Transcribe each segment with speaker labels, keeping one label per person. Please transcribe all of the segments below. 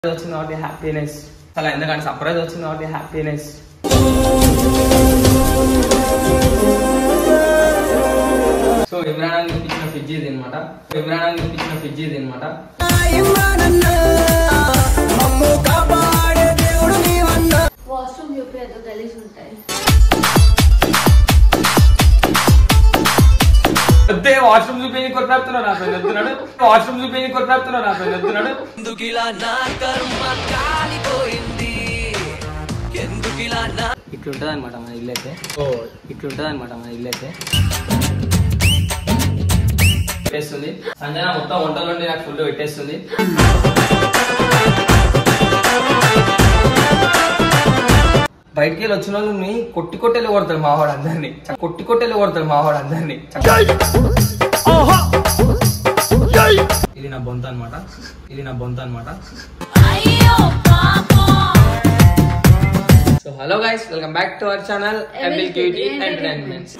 Speaker 1: వచ్చింది కాబట్టి హ్యాపీనెస్ అలా ఎందుకంటే సర్ప్రైజ్ వచ్చింది కాబట్టి హ్యాపీనెస్ సో ఇమ్రాన్ ఇప్పించిన ఫ్రిడ్జ్ ఇది అనమాట ఇమ్రాన్ ఇప్పించిన ఫ్రిడ్జ్ ఇది అనమాట
Speaker 2: వాష్రూమ్ చూపించద్దు గలీజ్ ఉంటాయి
Speaker 1: అదే వాష్రూమ్ చూపి కొట్లాడుతున్నాడు నా ఫ్రెండ్ వెళ్తున్నాడు వాష్రూమ్ చూపి కొట్లాడుతున్నాడు నా ఫ్రెండ్ వెళ్తున్నాడు
Speaker 3: ఎందుకిలా నా కర్మ కాలిపోయింది ఎందుకిలా నా
Speaker 1: ఇట్లుంటది అనమాట మన ఇల్లు అయితే ఓ ఇట్లుంటది అనమాట మన ఇల్లు అయితే పెట్టేస్తుంది సంజన మొత్తం వంటలు నుండి నాకు ఫుల్ పెట్టేస్తుంది బయటికి వెళ్ళి వచ్చిన వాళ్ళని కొట్టి కొట్టేలు కొడతాడు మావాడు అందరినీ చ- కొట్టి కొట్టేలు కొడతాడు మావాడు అందరినీ ఇది నా బొంత అనమాట ఇది నా బొంత అనమాట so hello guys welcome back to our channel M L QT entertainments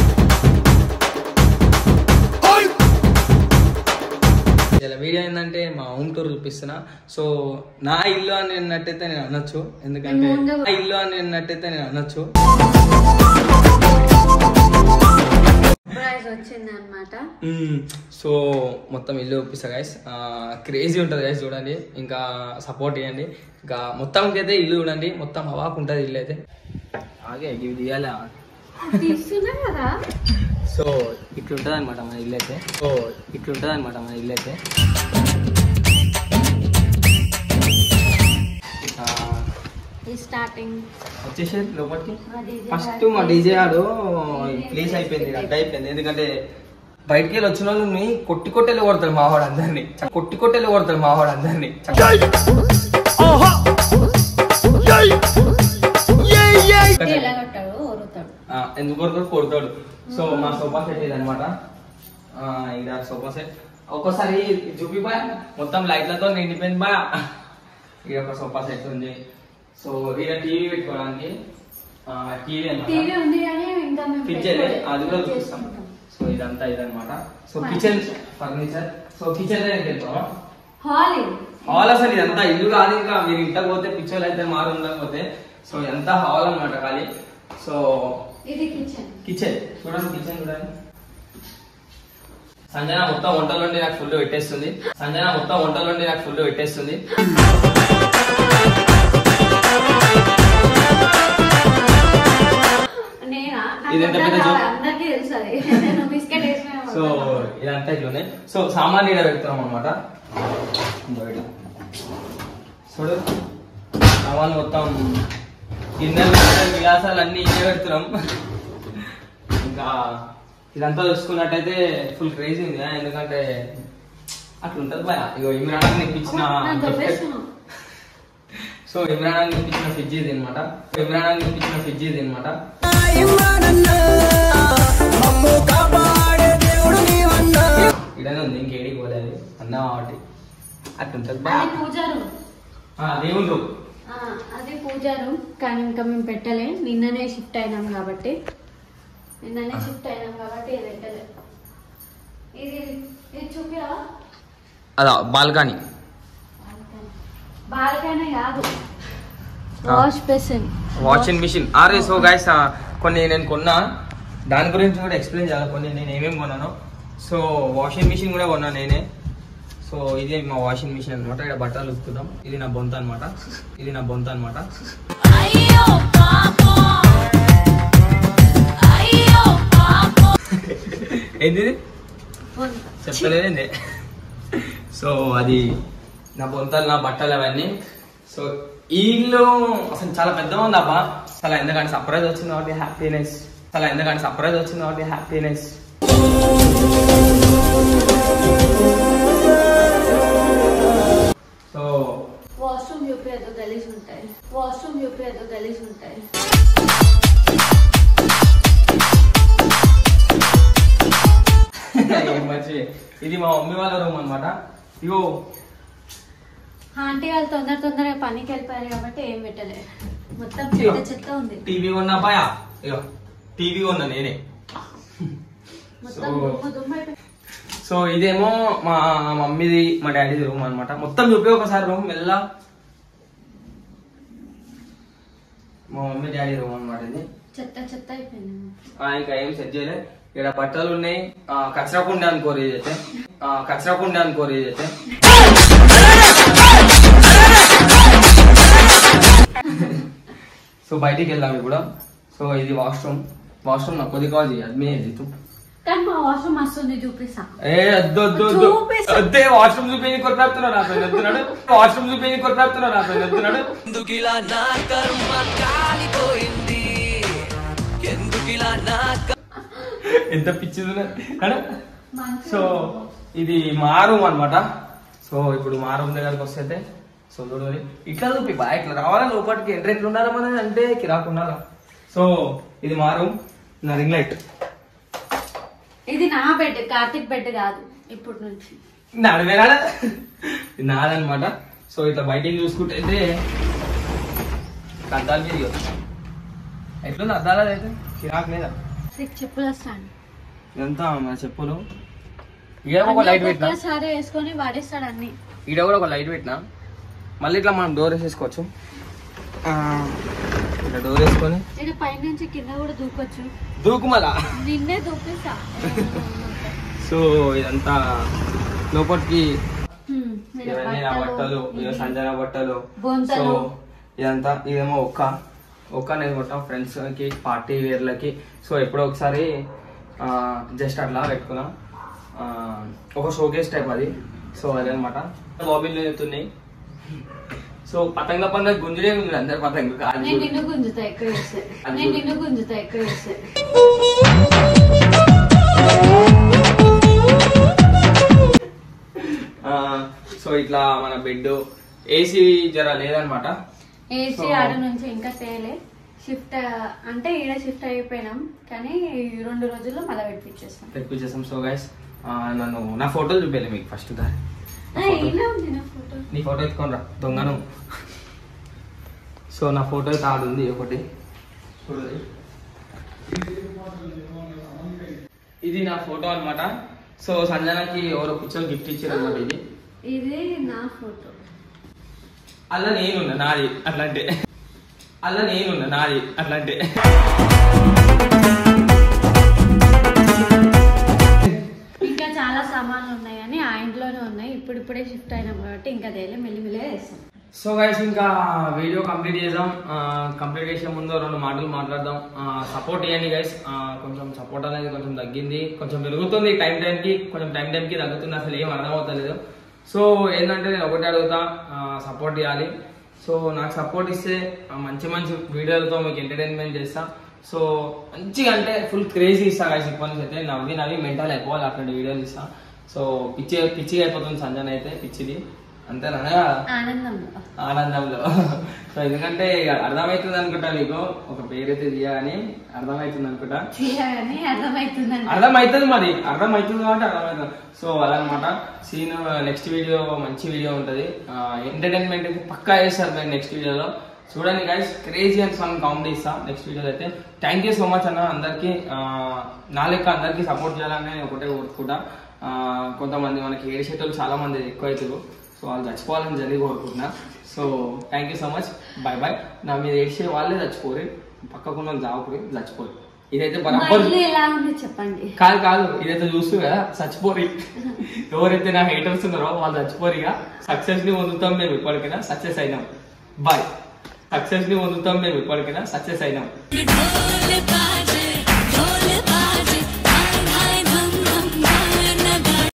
Speaker 1: ఇలా వీడియో ఏంటంటే మా హోమ్ టూర్ చూపిస్తున్నా సో నా ఇల్లు అని అన్నట్టయితే నేను అనొచ్చు ఎందుకంటే
Speaker 2: మేము ముందు-
Speaker 1: నా ఇల్లు అని అన్నట్టయితే నేను అనొచ్చు
Speaker 2: సర్ప్రైజ్ వచ్చింది అనమాట
Speaker 1: సో మొత్తం ఇల్లు చూపిస్తా గైస్ క్రేజీ ఉంటుంది గైస్ చూడండి ఇంకా సపోర్ట్ చేయండి ఇంకా మొత్తంకి అయితే ఇల్లు చూడండి మొత్తం హవాకు ఉంటుంది ఇల్లు అయితే ఆగే ఇవి తీయాలా
Speaker 2: తీస్తున్నా కదా
Speaker 1: సో ఇట్లుంటది అనమాట మన ఇల్లు అయితే సో ఇట్లుంటది అనమాట మన ఇల్లు అయితే ఆ,
Speaker 2: ఈ స్టార్టింగ్
Speaker 1: వచ్చేసేది లోపలికి
Speaker 2: మా DJ
Speaker 1: ఫస్ట్ మా డీజే ఆడు ప్లేస్ అయిపోయింది అడ్డ అయిపోయింది ఎందుకంటే బయటికి వెళ్ళి వచ్చిన వాళ్ళని కొట్టి కొట్టేలు కొడతాడు మావాడు అందరినీ చ- కొట్టి కొట్టేలు కొడతాడు మావాడు అందరినీ
Speaker 2: ఎలా కట్టాడు ఒరుతాడు
Speaker 1: ఆ, ఎందుకు కొడతాడు కొడతాడు సో మా సోఫా సెట్ ఇది అనమాట ఇది సోఫా సెట్ ఒక్కోసారి చూపిబా మొత్తం లైట్లతో నిండిపోయింది బా ఇది ఒక సోఫా సెట్ ఉంది సో ఇక్కడ టీవీ పెట్టుకోవడానికి టీవీ
Speaker 2: టీవీ
Speaker 1: అనమాట
Speaker 2: ఉంది కానీ ఇంకా మేము
Speaker 1: ఫ్రిడ్జ్
Speaker 2: పెట్టుకోలేదు.
Speaker 1: అది కూడా చూపిస్తాం
Speaker 2: చేసుకుంటాం.
Speaker 1: సో ఇదంతా ఇదన్నమాట so kitchen furniture so kitchen దగ్గరికి వెళ్తామా
Speaker 2: హాల్ ఇది
Speaker 1: హాల్ అసలు ఇదంతా ఇల్లు కాదు ఇంకా మీరు ఇంటకు పోతే పిక్చర్లు అయితే మారు ఉండకపోతే సో ఎంత హాల్ అన్నమాట ఖాళీ సో
Speaker 2: ఇది కిచెన్
Speaker 1: కిచెన్ చూడండి కిచెన్ చూడండి సంజన మొత్తం వంటల నుండి నాకు ఫుల్ పెట్టేస్తుంది సంజన మొత్తం వంటల నుండి నాకు ఫుల్ పెట్టేస్తుంది
Speaker 2: నేనా
Speaker 1: ఇది ఎంత పెద్ద
Speaker 2: నాకు
Speaker 1: joke?
Speaker 2: అందరికీ తెలుసు అది నేను బిస్కెట్ వేసిన
Speaker 1: సో ఇదంతా ఇట్లున్నాయి సో సామాన్లు ఇక్కడ పెడుతున్నాం అనమాట చూడు సామాన్లు మొత్తం గిన్నెలు గిన్నెలు, విలాసాలు అన్ని ఇచ్చే పెడుతున్నాం ఇంకా ఇదంతా చూసుకున్నట్టయితే ఫుల్ క్రేజీ ఉంది ఆ, ఎందుకంటే అట్లా ఉంటుంది భయ ఇగో ఇమ్రాన్ ఇప్పించిన
Speaker 2: నాకు దొబ్బేస్తున్నావు.
Speaker 1: సో ఇమ్రాన్ ఇప్పించిన ఫ్రిడ్జ్ ఇది అనమాట ఇమ్రాన్ ఇప్పించిన ఫ్రిడ్జ్ ఇది అనమాట ఇడనే ఉంది ఇంకేడికి పోలేదు అన్నా కాబట్టి అట్లుంటది బా
Speaker 2: అది పూజ రూమ్
Speaker 1: ఆ, దేవుని రూమ్
Speaker 2: ఆ, అది పూజ రూమ్ కానీ ఇంకా మేము పెట్టలే నిన్ననే షిఫ్ట్ అయినాం కాబట్టి నిన్ననే షిఫ్ట్ అయినాం కాబట్టి ఇది పెట్టలే ఇది ఇది చూపిరా
Speaker 1: అదా బాల్కనీ
Speaker 2: బాల్కనీ కాదు
Speaker 1: ఆ.
Speaker 2: వాష్ బేసిన్
Speaker 1: వాషింగ్ మిషన్ అరే సో గైస్ కొన్ని నేను కొన్నా దాని గురించి కూడా ఎక్స్ప్లెయిన్ చేయాలి కొన్ని నేను ఏమేమి కొన్నాను సో వాషింగ్ మిషన్ కూడా కొన్నా నేనే సో ఇది మా వాషింగ్ మిషన్ అనమాట ఇక్కడ బట్టలు ఉతుకుతాం ఇది నా బొంత అనమాట ఇది నా బొంత అనమాట ఏంది ఇది? చెప్పలేదండి సో అది నా బొంతలు నా బట్టలు అవన్నీ సో ఈ ఇల్లు అసలు చాలా పెద్దగా ఉంది అబ్బా అసలు ఎందుకంటే సర్ప్రైజ్ వచ్చింది కాబట్టి హ్యాపీనెస్ అసలు ఎందుకంటే సర్ప్రైజ్ వచ్చింది కాబట్టి హ్యాపీనెస్ సో
Speaker 2: వాష్రూమ్ చూపియద్దు గలీజ్ ఉంటాయి వాష్రూమ్ చూపియద్దు గలీజ్ ఉంటాయి
Speaker 1: ఏం మంచి ఇది మా మమ్మీ వాళ్ళ రూమ్ అనమాట ఇగో
Speaker 2: ఆంటీ వాళ్ళు తొందర తొందరగా పనికి వెళ్ళిపోయారు కాబట్టి ఏం పెట్టలే మొత్తం
Speaker 1: ఇగో.
Speaker 2: చెత్త చెత్త ఉంది
Speaker 1: టీవీ కొన్నా పాయా ఇగో టీవీ కొన్నా నేనే
Speaker 2: మొత్తం
Speaker 1: సో-
Speaker 2: దుమ్ము దుమ్ము అయిపోయింది
Speaker 1: సో ఇదేమో మా మమ్మీది మా డాడీది రూమ్ అన్నమాట మొత్తం చూపి ఒకసారి రూమ్ మెల్ల మా మమ్మీ డాడీ రూమ్ అనమాట ఇది
Speaker 2: చెత్త చెత్త అయిపోయింది
Speaker 1: ఆ, ఇంకా ఏం సెట్ చేయలే ఇక్కడ బట్టలు ఉన్నాయి ఆ, కచరా కుండ అనుకోరు ఇదైతే ఆ, కచరా కుండ అనుకోరు ఇదైతే సో బయటికి వెళ్దాం ఇప్పుడు సో ఇది వాష్రూమ్ వాష్రూమ్ నాకు కొద్ది కావాలి అది ఇది తు
Speaker 2: కానీ మా వాష్రూమ్ వస్తుంది చూపిస్తా
Speaker 1: ఏ అద్దు అద్దు అద్దు
Speaker 2: చూపిస్తా.
Speaker 1: అద్దే వాష్రూమ్ చూపించి కొట్లాడుతున్నాడు నా ఫ్రెండ్ వస్తున్నాడు వాష్రూమ్ చూపించి కొట్లాడుతున్నాడు నా ఫ్రెండ్ వస్తున్నాడు
Speaker 3: ఎందుకిలా నా కర్మ కాలిపోయింది ఎందుకిలా నా క-
Speaker 1: ఎంత పిచ్చిది సో ఇది మా రూమ్ అనమాట సో ఇప్పుడు మా రూమ్ దగ్గరకు వస్తే సో చూడండి ఇట్లా చూపి బా ఇట్లా రావాలా లోపలికి ఎంట్రీ ఎట్లా ఉండాలా మన అంటే కిరాకు ఉండాలా సో ఇది మా రూమ్ నా రింగ్ లైట్
Speaker 2: ఇది నా బెడ్ కార్తిక్ బెడ్ కాదు ఇప్పుడు నుంచి
Speaker 1: నడివేనాడా ఇది నాదనమాట సో ఇట్లా బయటికి చూసుకుంటే అయితే అద్దాలు మీద ఇవ్వచ్చు ఎట్లుంది అద్దాలు అయితే కిరాకు లేదా
Speaker 2: నీకు చెప్పులు వస్తాను
Speaker 1: ఇదంతా మన చెప్పులు ఇదే ఒక లైట్ పెట్టినా
Speaker 2: ఒక్కసారి వేసుకొని వాడేస్తాడు అన్ని
Speaker 1: ఈడ కూడా ఒక లైట్ పెట్టినా మళ్ళీ ఇట్లా మనం డోర్ వేసేసుకోవచ్చు ఆ, ఇట్లా డోర్ వేసుకొని
Speaker 2: నేను పైనుంచి కింద కూడా దూకొచ్చు
Speaker 1: దూకు మళ్ళా
Speaker 2: నిన్నే దూపిస్తా
Speaker 1: సో ఇదంతా లోపలికి
Speaker 2: హ్మ్, నేను
Speaker 1: ఇవన్నీ నా బట్టలు ఇక
Speaker 2: ఇది.
Speaker 1: సంజన బట్టలు సో
Speaker 2: బొంతలు.
Speaker 1: ఇదంతా ఇదేమో ఒక్క ఒక్క నేను కొట్టాం ఫ్రెండ్స్ కి పార్టీ వేర్లకి సో ఎప్పుడో ఒకసారి జస్ట్ అట్లా పెట్టుకున్నా ఆ, ఒక షోకేస్ టైప్ అది సో అదనమాట బాబీలు ఎత్తున్నాయి సో పతంగ పండుగ గుంజుడే ఉంది అందరు పతంగ కాదు
Speaker 2: నేను నిన్ను గుంజుతా ఎక్కువ చేస్తే
Speaker 1: అది
Speaker 2: నేను
Speaker 1: కూడా.
Speaker 2: నిన్ను గుంజుతా ఎక్కువ చేస్తే
Speaker 1: ఆ, సో ఇట్లా మన బెడ్ ఏసీ జర లేదనమాట
Speaker 2: ఏసీ
Speaker 1: So-
Speaker 2: ఆడ నుంచి ఇంకా తేలే షిఫ్ట్ అంటే ఈడ షిఫ్ట్ అయిపోయినాం కానీ ఈ రెండు రోజుల్లో మళ్ళీ పెట్టించేస్తాం
Speaker 1: తెప్పించేసాం సో గైస్ నన్ను నా ఫోటోలు చూపించాలి మీకు ఫస్ట్ దారి
Speaker 2: ఆ, ఇలా ఉంది నా ఫోటో
Speaker 1: నీ ఫోటో ఎత్తుకొని రా దొంగను సో నా ఫోటో అయితే ఆడుంది ఒకటి చూడండి ఇది నా ఫోటో అన్నమాట సో సంజనకి ఎవరో కూర్చొని గిఫ్ట్ ఇచ్చారు అనమాట ఇది
Speaker 2: ఇది నా ఫోటో
Speaker 1: అలా నేనున్నా నాది అట్లాంటి అలా నేనున్నా నాది అట్లాంటి
Speaker 2: ఇంకా చాలా సామాన్లు ఉన్నాయి కానీ ఆ ఇంట్లోనే ఉన్నాయి ఇప్పుడు ఇప్పుడే షిఫ్ట్ అయినాం కాబట్టి ఇంకా తేలే మెల్లిమెల్లిగా వేస్తాం
Speaker 1: సో గైస్ ఇంకా వీడియో కంప్లీట్ చేద్దాం కంప్లీట్ చేసే ముందు రెండు మాటలు మాట్లాడదాం సపోర్ట్ ఇవ్వండి గైస్ కొంచెం సపోర్ట్ అనేది కొంచెం తగ్గింది కొంచెం పెరుగుతుంది టైం టైంకి కొంచెం టైం టైంకి తగ్గుతుంది అసలు ఏం అర్థమవుతలేదు సో ఏంటంటే నేను ఒకటి అడుగుతా సపోర్ట్ ఇవ్వాలి సో నాకు సపోర్ట్ ఇస్తే ఆ, మంచి మంచి వీడియోలతో మీకు ఎంటర్టైన్మెంట్ చేస్తా సో మంచిగా అంటే ఫుల్ క్రేజీ ఇస్తా గైస్ ఇప్పటి నుంచి అయితే నవ్వి నవ్వి మెంటల్ అయిపోవాలి అట్లాంటి వీడియోలు ఇస్తా సో పిచ్చి పిచ్చిగా అయిపోతుంది సంజన అయితే పిచ్చిది అంతేనా
Speaker 2: ఆనందంలో
Speaker 1: ఆనందంలో సో ఎందుకంటే ఇక అర్థమవుతుంది అనుకుంటా మీకు ఒక పేరైతే తీయగాని అర్థమవుతుంది అనుకుంటా
Speaker 2: తీయగానే అర్థమవుతుందండి
Speaker 1: అర్థమవుతుంది మరి అర్థమవుతుంది కాబట్టి అర్థమవుతుంది సో అదనమాట సీన్ నెక్స్ట్ వీడియో మంచి వీడియో ఉంటుంది ఎంటర్టైన్మెంట్ అయితే పక్కా చేస్తారు మీరు నెక్స్ట్ వీడియోలో చూడండి guys crazy and fun comedy ఇస్తా నెక్స్ట్ వీడియోలో అయితే థ్యాంక్ యూ సో మచ్ అన్న అందరికీ ఆ, నా లెక్క అందరికీ సపోర్ట్ చేయాలని నేను ఒకటే కోరుకుంటా ఆ, కొంతమంది మనకి ఏడిచేటోళ్ళు చాలా మంది ఎక్కువ అవుతారు సో వాళ్ళు చచ్చిపోవాలని జరిగి కోరుకుంటున్నా so thank you so much bye bye నా మీద ఏడ్చే వాళ్ళే చచ్చిపోరు పక్కకున్న వాళ్ళు చావకూరి చచ్చిపోరు ఇదైతే బరాబర్
Speaker 2: మళ్ళీ ఎలా ఉంది చెప్పండి
Speaker 1: కాదు కాదు ఇదైతే చూస్తూ కదా చచ్చిపోరి ఎవరైతే నా హేటర్స్ ఉన్నారో వాళ్ళు చచ్చిపోరిగా సక్సెస్ ని పొందుతాం మేము ఇప్పటికైనా సక్సెస్ అయినాం బాయ్ సక్సెస్ ని పొందుతాం మేము ఇప్పటికైనా సక్సెస్ అయినాం